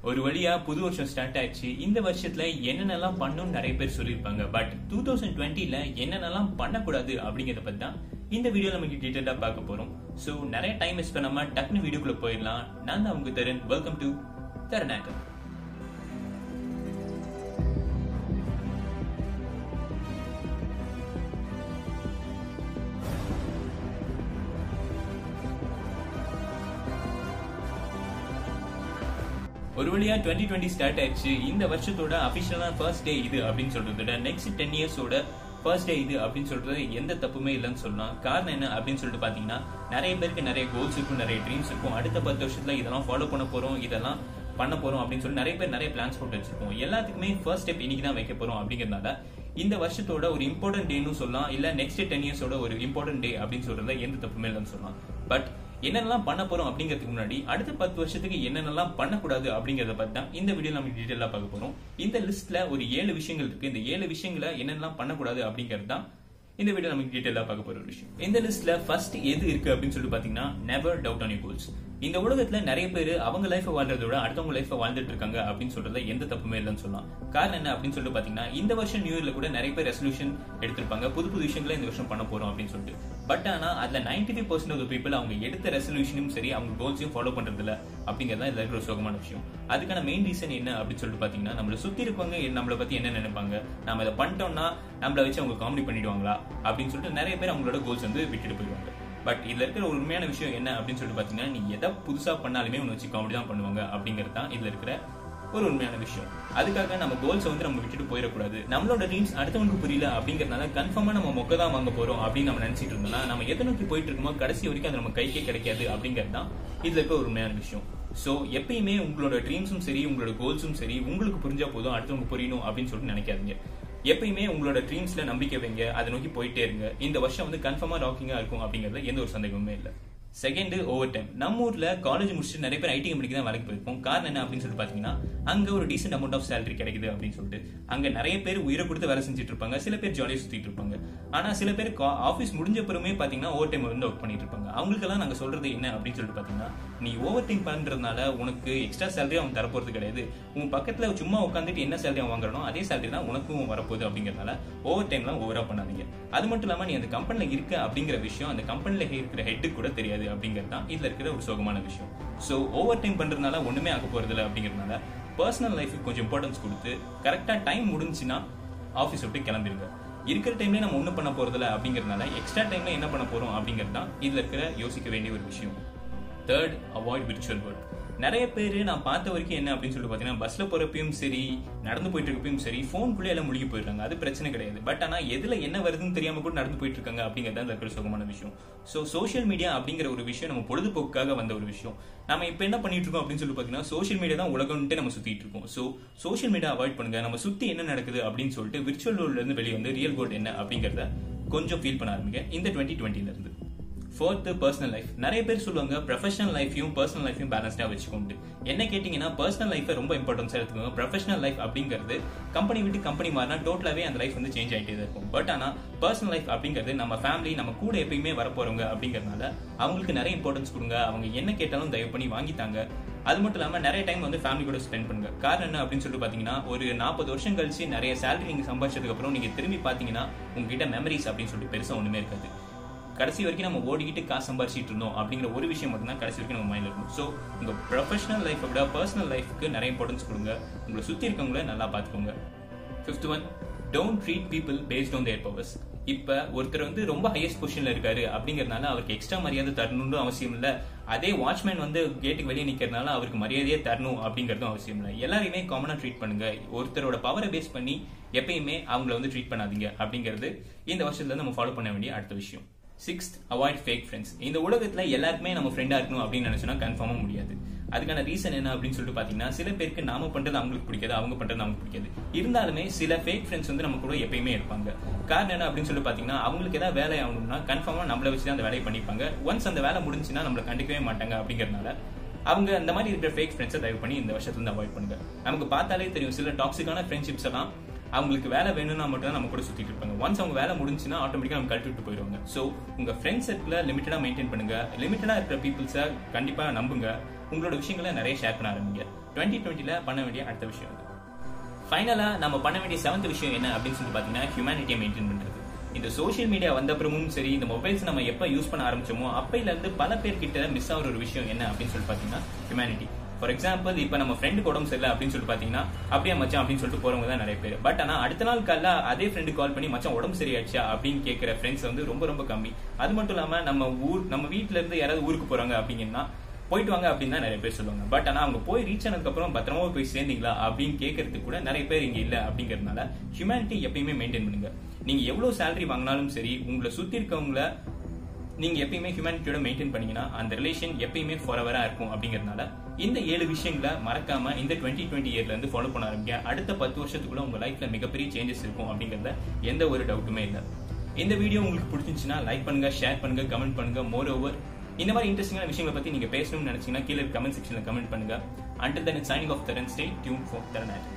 ஒரு வழியா புது வருஷம் ஸ்டார்ட் ஆயிடுச்சு இந்த வருஷத்துல என்னென்னலாம் பண்ணணும்னு நிறைய பேர் சொல்லியிருப்பாங்க பட் டூ தௌசண்ட் டுவெண்ட்டில என்னென்னலாம் பண்ணக்கூடாது அப்படிங்கறத பத்தி தான் இந்த வீடியோ நமக்கு டீட்டெயிலா பார்க்க போறோம் சோ நிறைய டைம் வேஸ்ட் பண்ணாம டக்குனு வீடியோக்குள்ள போயிடலாம் நான் தான் உங்க தரன் வெல்கம் டு தரநாட்டம் ஒரு வழியா டுவெண்ட்டி டுவெண்ட்டி ஸ்டார்ட் ஆயிடுச்சு இந்த வருஷத்தோட அபிஷியலான ஃபர்ஸ்ட் டே இது அப்படின்னு சொல்றதோட நெக்ஸ்ட் டென் இயர்ஸோட ஃபர்ஸ்ட் டே இது அப்படின்னு சொல்றது எந்த தப்புமே இல்லைன்னு சொல்லலாம் காரணம் என்ன அப்படின்னு சொல்லிட்டு பாத்தீங்கன்னா நிறைய பேருக்கு நிறைய கோல்ஸ் இருக்கும் நிறைய ட்ரீம்ஸ் இருக்கும் அடுத்த பத்து வருஷத்துல இதெல்லாம் ஃபாலோ பண்ண போறோம் இதெல்லாம் பண்ண போறோம் அப்படின்னு சொல்லி நிறைய பேர் நிறைய பிளான்ஸ் போட்டு வச்சிருக்கோம் எல்லாத்துக்குமே ஃபர்ஸ்ட் ஸ்டெப் இன்னைக்கு தான் வைக்க போறோம் அப்படிங்கறதுனால இந்த வருஷத்தோட ஒரு இம்பார்ட்டன்ட் டேன்னு சொல்லலாம் இல்ல நெக்ஸ்ட் டென் இயர்ஸோட ஒரு இம்பார்ட்டன்ட் டே அப்படின்னு சொல்றதுல எந்த தப்புமே இல்லைன்னு சொல்லலாம் பட் என்னென்னலாம் பண்ண போறோம் அப்படிங்கிறதுக்கு முன்னாடி அடுத்த பத்து வருஷத்துக்கு என்னென்னலாம் பண்ணக்கூடாது அப்படிங்கறத பத்தி தான் இந்த வீடியோ நம்ம டீட்டெயிலா பார்க்க போறோம் இந்த லிஸ்ட்ல ஒரு ஏழு விஷயங்கள் இருக்கு இந்த ஏழு விஷயங்களை என்னென்னலாம் பண்ணக்கூடாது அப்படிங்கிறது தான் இந்த வீடியோ நமக்கு டீட்டெயிலா பார்க்க போற ஒரு விஷயம் இந்த லிஸ்ட்ல ஃபர்ஸ்ட் எது இருக்கு அப்படின்னு சொல்லிட்டு பாத்தீங்கன்னா never doubt on you goals இந்த உலகத்துல நிறைய பேர் அவங்க லைஃப் வாழ்றதை விட அடுத்தவங்க லைஃப் வாழ்ந்துட்டு இருக்காங்க அப்படின்னு சொல்றதுல எந்த தப்புமே இல்லைன்னு சொல்லலாம் காரணம் என்ன அப்படின்னு சொல்லிட்டு பாத்தீங்கன்னா இந்த வருஷம் நியூ இயர்ல கூட நிறைய பேர் ரெசல்யூஷன் எடுத்திருப்பாங்க புது புது விஷயங்களை இந்த வருஷம் பண்ண போறோம் அப்படின்னு சொல்லிட்டு பட் ஆனா அதுல ninety five percent of people அவங்க எடுத்த ரெசல்யூஷனும் சரி அவங்க கோல்ஸையும் ஃபாலோ பண்றது இல்ல அப்படிங்கறத இதுல இருக்கிற ஒரு சோகமான விஷயம் அதுக்கான மெயின் ரீசன் என்ன அப்படின்னு சொல்லிட்டு பாத்தீங்கன்னா நம்மள சுத்தி இருக்கவங்க நம்மளை பத்தி என்ன நினைப்பாங்க நம்ம இதை பண்ணிட்டோம்னா நம்மள வச்சு அவங்க காமெடி பண்ணிடுவாங்களா அப்படின்னு சொல்லிட்டு நிறைய பேர் அவங்களோட கோல்ஸ் வந்து விட்டுட்டு போயிடுவாங்க பட் இதுல இருக்கிற ஒரு உண்மையான விஷயம் என்ன அப்படின்னு சொல்லிட்டு பாத்தீங்கன்னா நீ எதை புதுசா பண்ணாலுமே உன்னை வச்சு காமெடி தான் பண்ணுவாங்க அப்படிங்கிறது தான் இதுல இருக்கிற ஒரு உண்மையான விஷயம் அதுக்காக நம்ம கோல்ஸ் வந்து நம்ம விட்டுட்டு போயிடக்கூடாது நம்மளோட ட்ரீம்ஸ் அடுத்தவனுக்கு புரியல அப்படிங்கறதுனால கன்ஃபார்மா நம்ம மொக்க தான் வாங்க போறோம் அப்படின்னு நம்ம நினைச்சிட்டு இருந்தோம்னா நம்ம எதை நோக்கி போயிட்டு இருக்கோமோ கடைசி வரைக்கும் அது நம்ம கைக்கே கிடைக்காது அப்படிங்கிறது தான் இதுல இருக்க ஒரு உண்மையான விஷயம் சோ எப்பயுமே உங்களோட ட்ரீம்ஸும் சரி உங்களோட கோல்ஸும் சரி உங்களுக்கு புரிஞ்சா போதும் அடுத்தவங்க புரியணும் அப்படின்னு சொல்லிட்டு நினைக்காதீங்க எப்பயுமே உங்களோட ட்ரீம்ஸ்ல நம்பிக்கை வைங்க அதை நோக்கி போயிட்டே இருங்க இந்த வருஷம் வந்து கன்ஃபார்மா ராக்கிங்கா இருக்கும் அப்படிங்கறது எந்த ஒரு சந்தேகமுமே இல்லை செகண்ட் ஓவர் டைம் நம்ம ஊர்ல காலேஜ் முடிச்சுட்டு நிறைய பேர் ஐடி கம்பெனிக்கு தான் வேலைக்கு போயிருப்போம் காரணம் என்ன அப்படின்னு சொல்லிட்டு பாத்தீங்கன்னா அங்க ஒரு டீசென்ட் அமௌண்ட் ஆஃப் சேலரி கிடைக்குது அப்படின்னு சொல்லிட்டு அங்க நிறைய பேர் உயிரை கொடுத்து வேலை செஞ்சுட்டு இருப்பாங்க சில பேர் ஜாலியாக சுத்திட்டு இருப்பாங்க ஆனா சில பேர் ஆஃபீஸ் முடிஞ்ச பிறமே பாத்தீங்கன்னா ஓவர் டைம் வந்து ஒர்க் பண்ணிட்டு இருப்பாங்க அவங்களுக்கெல்லாம் நாங்க சொல்றது என்ன அப்படின்னு சொல்லிட்டு பாத்தீங்கன்னா நீ ஓவர் டைம் பண்றதுனால உனக்கு எக்ஸ்ட்ரா சேலரி அவன் தரப்போறது கிடையாது உன் பக்கத்துல சும்மா உட்காந்துட்டு என்ன சேலரி அவன் வாங்குறனோ அதே சேலரி தான் உனக்கும் வரப்போகுது அப்படிங்கறதுனால ஓவர் டைம்லாம் ஓவரா பண்ணாதீங்க அது மட்டும் இல்லாம நீ அந்த கம்பெனில இருக்க அப்படிங்கிற விஷயம் அந்த கம்பெனில இருக்கிற ஹெட்டு கூட தெரியாது அப்படிங்கிறது தான் இதுல இருக்கிற ஒரு சோகமான விஷயம் சோ ஓவர் டைம் பண்றதுனால ஒண்ணுமே ஆக போறது இல்லை அப்படிங்கறதுனால பர்சனல் லைஃபுக்கு கொஞ்சம் இம்பார்ட்டன்ஸ் கொடுத்து கரெக்டா டைம் முடிஞ்சுன்னா ஆஃபீஸ் விட்டு கிளம்பிருங்க இருக்கிற டைம்ல நம்ம ஒன்றும் பண்ண போறதில்ல அப்படிங்கறதுனால எக்ஸ்ட்ரா டைம்ல என்ன பண்ண போறோம் அப்படிங்கிறது தான் இதுல இருக்கிற யோசிக்க வேண்டிய ஒரு விஷயம் தேர்ட் அவாய்ட் விர்ச்சுவல் வேர்ல்ட் நிறைய பேர் நான் பார்த்த வரைக்கும் என்ன அப்படின்னு சொல்லிட்டு பார்த்தீங்கன்னா பஸ்ல போறப்பையும் சரி நடந்து போயிட்டு இருக்கப்பையும் சரி ஃபோனுக்குள்ளே எல்லாம் முழுகி போயிடுறாங்க அது பிரச்சனை கிடையாது பட் ஆனா எதுல என்ன வருதுன்னு தெரியாம கூட நடந்து போயிட்டு இருக்காங்க அப்படிங்கிறது தான் இருக்கிற சுகமான விஷயம் ஸோ சோஷியல் மீடியா அப்படிங்கிற ஒரு விஷயம் நம்ம பொழுதுபோக்காக வந்த ஒரு விஷயம் நம்ம இப்போ என்ன பண்ணிட்டு இருக்கோம் அப்படின்னு சொல்லி பார்த்தீங்கன்னா சோஷியல் மீடியா தான் உலகம்ட்டு நம்ம சுத்திட்டு இருக்கோம் ஸோ சோஷியல் மீடியா அவாய்ட் பண்ணுங்க நம்ம சுத்தி என்ன நடக்குது அப்படின்னு சொல்லிட்டு விர்ச்சுவல் வேர்ல்ட்ல இருந்து வெளியே வந்து ரியல் வேர்ல்ட் என்ன அப்படிங்கறத கொஞ்சம் ஃபீல் பண்ண ஆரம்பிங்க இந்த டுவெண்ட்டி டுவெண்ட்டில இருந்து ஃபோர்த்து பர்சனல் லைஃப் நிறைய பேர் சொல்லுவாங்க ப்ரொஃபஷனல் லைஃபையும் பர்சனல் லைஃபையும் பேலன்ஸ்டா வச்சுக்கோண்டு என்ன கேட்டீங்கன்னா பர்சனல் லைஃபை ரொம்ப இம்பார்ட்டன்ஸா எடுத்துக்கோங்க ப்ரொஃபஷனல் லைஃப் அப்படிங்கிறது கம்பெனி விட்டு கம்பெனி மாறினா டோட்டலாவே அந்த லைஃப் வந்து சேஞ்ச் ஆகிட்டே இருக்கும் பட் ஆனா பர்சனல் லைஃப் அப்படிங்கிறது நம்ம ஃபேமிலி நம்ம கூட எப்பயுமே வரப்போறவங்க அப்படிங்கறதுனால அவங்களுக்கு நிறைய இம்பார்ட்டன்ஸ் கொடுங்க அவங்க என்ன கேட்டாலும் தயவு பண்ணி வாங்கித்தாங்க அது மட்டும் இல்லாம நிறைய டைம் வந்து ஃபேமிலி கூட ஸ்பெண்ட் பண்ணுங்க காரணம் என்ன அப்படின்னு சொல்லிட்டு பாத்தீங்கன்னா ஒரு நாற்பது வருஷம் கழிச்சு நிறைய சேலரி நீங்க சம்பாதிச்சதுக்கு அப்புறம் நீங்க திரும்பி பாத்தீங்கன்னா உங்ககிட்ட மெமரிஸ் அப்படின்னு சொல்லிட்டு பெருசா ஒண்ணுமே இருக்காது கடைசி வரைக்கும் நம்ம ஓடிக்கிட்டு காசு சம்பாரிச்சிட்டு இருந்தோம் அப்படிங்கிற ஒரு விஷயம் மட்டும் தான் கடைசி வரைக்கும் நம்ம மைண்ட்ல இருக்கும் ஸோ உங்க ப்ரொஃபஷனல் லைஃபை விட பர்சனல் லைஃப்க்கு நிறைய இம்பார்ட்டன்ஸ் கொடுங்க உங்களை சுத்தி இருக்கவங்கள நல்லா பார்த்துக்கோங்க fifth one don't treat people based on their powers இப்ப ஒருத்தர் வந்து ரொம்ப ஹையஸ்ட் பொசிஷன்ல இருக்காரு அப்படிங்கறதுனால அவருக்கு எக்ஸ்ட்ரா மரியாதை தரணும்னு அவசியம் இல்ல அதே வாட்ச்மேன் வந்து கேட்டுக்கு வெளியே நிக்கிறதுனால அவருக்கு மரியாதையே தரணும் அப்படிங்கறதும் அவசியம் இல்லை எல்லாரையுமே காமனா ட்ரீட் பண்ணுங்க ஒருத்தரோட பவரை பேஸ் பண்ணி எப்பயுமே அவங்கள வந்து ட்ரீட் பண்ணாதீங்க அப்படிங்கிறது இந்த வருஷத்துல நம்ம ஃபாலோ பண்ண வேண்டிய அடுத்த விஷயம் சிக்ஸ்த் அவாய்ட் ஃபேக் ஃப்ரெண்ட்ஸ் இந்த உலகத்துல எல்லாருக்குமே நம்ம ஃப்ரெண்டா இருக்கணும் அப்படின்னு நினைச்சோம்னா கன்ஃபார்மா முடியாது அதுக்கான ரீசன் என்ன அப்படின்னு சொல்லிட்டு பாத்தீங்கன்னா சில பேருக்கு நாம பண்றது அவங்களுக்கு பிடிக்காது அவங்க பண்றது அவங்களுக்கு பிடிக்காது இருந்தாலுமே சில ஃபேக் ஃப்ரெண்ட்ஸ் வந்து நம்ம கூட எப்பயுமே இருப்பாங்க காரணம் என்ன அப்படின்னு சொல்லி பாத்தீங்கன்னா அவங்களுக்கு ஏதாவது வேலை ஆகணும்னா கன்ஃபார்மா நம்மள வச்சு தான் அந்த வேலையை பண்ணிப்பாங்க ஒன்ஸ் அந்த வேலை முடிஞ்சுன்னா நம்மள கண்டுக்கவே மாட்டாங்க அப்படிங்கறதுனால அவங்க அந்த மாதிரி இருக்கிற ஃபேக் ஃப்ரெண்ட்ஸை தயவு பண்ணி இந்த வருஷத்துல இருந்து அவாய்ட் பண்ணுங்க நமக்கு பார்த்தாலே தெரியும் சில டாக்ஸிக்கான ஃப்ரெண்ட்ஷிப்ஸ் எல்லாம் அவங்களுக்கு வேலை வேணும்னா மட்டும் தான் நம்ம கூட சுத்திட்டு இருப்பாங்க ஒன்ஸ் அவங்க வேலை முடிஞ்சுன்னா ஆட்டோமேட்டிக்கா நம்ம கழட்டி விட்டு போயிடுவாங்க ஸோ உங்க ஃப்ரெண்ட்ஸ் சர்க்கிள லிமிட்டடா மெயின்டைன் பண்ணுங்க லிமிட்டடா இருக்கிற பீப்புள்ஸை கண்டிப்பா நம்புங்க உங்களோட விஷயங்களை நிறைய ஷேர் பண்ண ஆரம்பிங்க டுவெண்ட்டி டுவெண்ட்டில பண்ண வேண்டிய அடுத்த விஷயம் இது ஃபைனலா நம்ம பண்ண வேண்டிய செவன்த் விஷயம் என்ன அப்படின்னு சொல்லி பாத்தீங்கன்னா ஹியூமனிட்டியை மெயின்டைன் பண்றது இந்த சோஷியல் மீடியா வந்த அப்புறமும் சரி இந்த மொபைல்ஸ் நம்ம எப்ப யூஸ் பண்ண ஆரம்பிச்சோமோ அப்பையில இருந்து பல பேர் கிட்ட மிஸ் ஆகிற ஒரு விஷயம் என்ன அப்படின்னு சொல்லி பாத்தீங்கன்னா ஹியூமனிட்டி ஃபார் எக்ஸாம்பிள் இப்ப நம்ம ஃப்ரெண்டுக்கு உடம்பு சரியில்லை அப்படின்னு சொல்லிட்டு பாத்தீங்கன்னா அப்படியே மச்சான் அப்படின்னு சொல்லிட்டு போறவங்க தான் நிறைய பேர் பட் ஆனா அடுத்த நாள் காலைல அதே ஃப்ரெண்டு கால் பண்ணி மச்சான் உடம்பு சரியாச்சா அப்படின்னு கேட்கிற ஃப்ரெண்ட்ஸ் வந்து ரொம்ப ரொம்ப கம்மி அது மட்டும் இல்லாம நம்ம ஊர் நம்ம வீட்ல இருந்து யாராவது ஊருக்கு போறாங்க அப்படிங்கன்னா போயிட்டு வாங்க அப்படின்னு தான் நிறைய பேர் சொல்லுவாங்க பட் ஆனா அவங்க போய் ரீச் ஆனதுக்கு அப்புறம் பத்திரமா போய் சேர்ந்தீங்களா அப்படின்னு கேட்கறதுக்கு கூட நிறைய பேர் இங்க இல்ல அப்படிங்கறதுனால ஹியூமனிட்டி எப்பயுமே மெயின்டைன் பண்ணுங்க நீங்க எவ்வளவு சேலரி வாங்கினாலும் சரி உங்களை சுத்தி இருக்கவங்கள நீங்க எப்பயுமே ஹியூமனிட்டியோட மெயின்டைன் பண்ணீங்கன்னா அந்த ரிலேஷன் எப்பயுமே ஃபாரவரா இருக்கும் அப்படிங்கறதுனால இந்த ஏழு விஷயங்களை மறக்காம இந்த டுவெண்ட்டி டுவெண்ட்டி இயர்ல இருந்து ஃபாலோ பண்ண ஆரம்பிங்க அடுத்த பத்து வருஷத்துக்குள்ள உங்க லைஃப்ல மிகப்பெரிய சேஞ்சஸ் இருக்கும் அப்படிங்கறத எந்த ஒரு டவுட்டுமே இல்லை இந்த வீடியோ உங்களுக்கு பிடிச்சிருந்துச்சுன்னா லைக் பண்ணுங்க ஷேர் பண்ணுங்க கமெண்ட் பண்ணுங்க மோர் ஓவர் இந்த மாதிரி இன்ட்ரெஸ்டிங்கான விஷயங்களை பத்தி நீங்க பேசணும்னு நினைச்சீங்கன்னா கீழே கமெண்ட் செக்ஷன்ல கமெண்ட் பண்ணுங்க until then signing off Tharan stay tuned for Taran